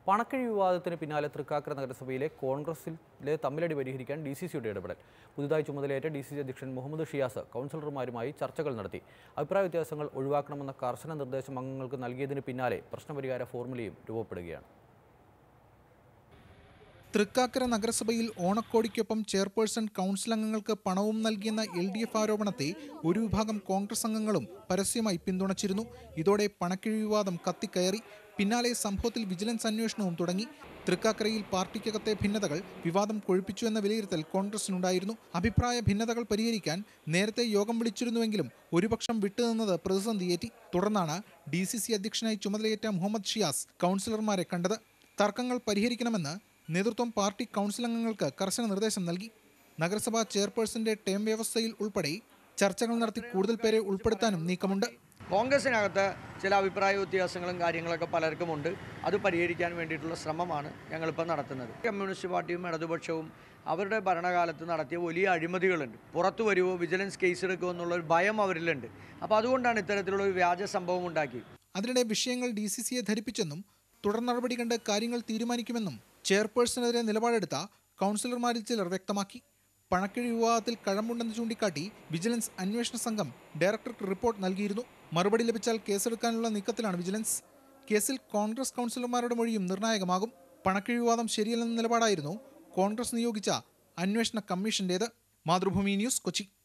പണക്കിഴി വിവാദത്തിന് പിന്നാലെ തൃക്കാക്കര നഗരസഭയിലെ കോൺഗ്രസിലെ തമ്മിലടി പരിഹരിക്കാൻ ഡി സി സിയുടെ ഇടപെടൽ പുതുതായി ചുമതലയേറ്റ ഡി സി സി അധ്യക്ഷൻ മുഹമ്മദ് ഷിയാസ് കൗൺസിലർമാരുമായി ചർച്ചകൾ നടത്തി അഭിപ്രായ വ്യത്യാസങ്ങൾ ഒഴിവാക്കണമെന്ന കർശന നിർദ്ദേശം അംഗങ്ങൾക്ക് നൽകിയതിന് പിന്നാലെ പ്രശ്നപരിഹാര ഫോർമുലയും രൂപപ്പെടുകയാണ് തൃക്കാക്കര നഗരസഭയിൽ ഓണക്കോടിക്കൊപ്പം ചെയർപേഴ്സൺ കൗൺസിൽ അംഗങ്ങൾക്ക് പണവും നൽകിയെന്ന എൽ ഡി എഫ് ആരോപണത്തെ ഒരു വിഭാഗം കോൺഗ്രസ് അംഗങ്ങളും പരസ്യമായി പിന്തുണച്ചിരുന്നു ഇതോടെ പണക്കിഴി വിവാദം കത്തിക്കയറി പിന്നാലെ സംഭവത്തിൽ വിജിലൻസ് അന്വേഷണവും തുടങ്ങി തൃക്കാക്കരയിൽ പാർട്ടിക്കകത്തെ ഭിന്നതകൾ വിവാദം കൊഴുപ്പിച്ചു എന്ന വിലയിരുത്തൽ കോൺഗ്രസിനുണ്ടായിരുന്നു അഭിപ്രായ ഭിന്നതകൾ പരിഹരിക്കാൻ നേരത്തെ യോഗം വിളിച്ചിരുന്നുവെങ്കിലും ഒരുപക്ഷം വിട്ടുനിന്നത് പ്രതിസന്ധിയേറ്റി തുടർന്നാണ് ഡി സി സി അധ്യക്ഷനായി ചുമതലയേറ്റ മുഹമ്മദ് ഷിയാസ് കൗൺസിലർമാരെ കണ്ടത് തർക്കങ്ങൾ പരിഹരിക്കണമെന്ന് നേതൃത്വം പാർട്ടി കൗൺസിൽ അംഗങ്ങൾക്ക് കർശന നിർദ്ദേശം നൽകി നഗരസഭാ ചെയർപേഴ്സന്റെ ടേം വ്യവസ്ഥയിൽ ഉൾപ്പെടെ ചർച്ചകൾ നടത്തി കൂടുതൽ പേരെ ഉൾപ്പെടുത്താനും നീക്കമുണ്ട് കോൺഗ്രസിനകത്ത് ചില അഭിപ്രായ വ്യത്യാസങ്ങളും കാര്യങ്ങളൊക്കെ പലർക്കുമുണ്ട് അത് പരിഹരിക്കാൻ വേണ്ടിയിട്ടുള്ള ശ്രമമാണ് ഞങ്ങളിപ്പോൾ നടത്തുന്നത് കമ്മ്യൂണിസ്റ്റ് പാർട്ടിയും ഇടതുപക്ഷവും അവരുടെ ഭരണകാലത്ത് നടത്തിയ വലിയ അഴിമതികളുണ്ട് പുറത്തു വരുമോ വിജിലൻസ് കേസ് എടുക്കുമോ എന്നുള്ള ഒരു ഭയം അവരിലുണ്ട് അപ്പോൾ അതുകൊണ്ടാണ് ഇത്തരത്തിലുള്ള ഒരു വ്യാജ സംഭവം ഉണ്ടാക്കി അതിനിടെ വിഷയങ്ങൾ ഡി സി സിയെ ധരിപ്പിച്ചെന്നും തുടർ നടപടി കണ്ട് കാര്യങ്ങൾ തീരുമാനിക്കുമെന്നും ചെയർപേഴ്സണെതിരെ നിലപാടെടുത്ത കൗൺസിലർമാരിൽ ചിലർ വ്യക്തമാക്കി പണക്കിഴി വിവാദത്തിൽ കഴമ്പുണ്ടെന്ന് ചൂണ്ടിക്കാട്ടി വിജിലൻസ് അന്വേഷണ സംഘം ഡയറക്ടർക്ക് റിപ്പോർട്ട് നൽകിയിരുന്നു മറുപടി ലഭിച്ചാൽ കേസെടുക്കാനുള്ള നീക്കത്തിലാണ് വിജിലൻസ് കേസിൽ കോൺഗ്രസ് കൗൺസിലർമാരുടെ മൊഴിയും നിർണായകമാകും പണക്കിഴി വിവാദം ശരിയല്ലെന്ന നിലപാടായിരുന്നു കോൺഗ്രസ് നിയോഗിച്ച അന്വേഷണ കമ്മീഷന്റേത് മാതൃഭൂമി ന്യൂസ് കൊച്ചി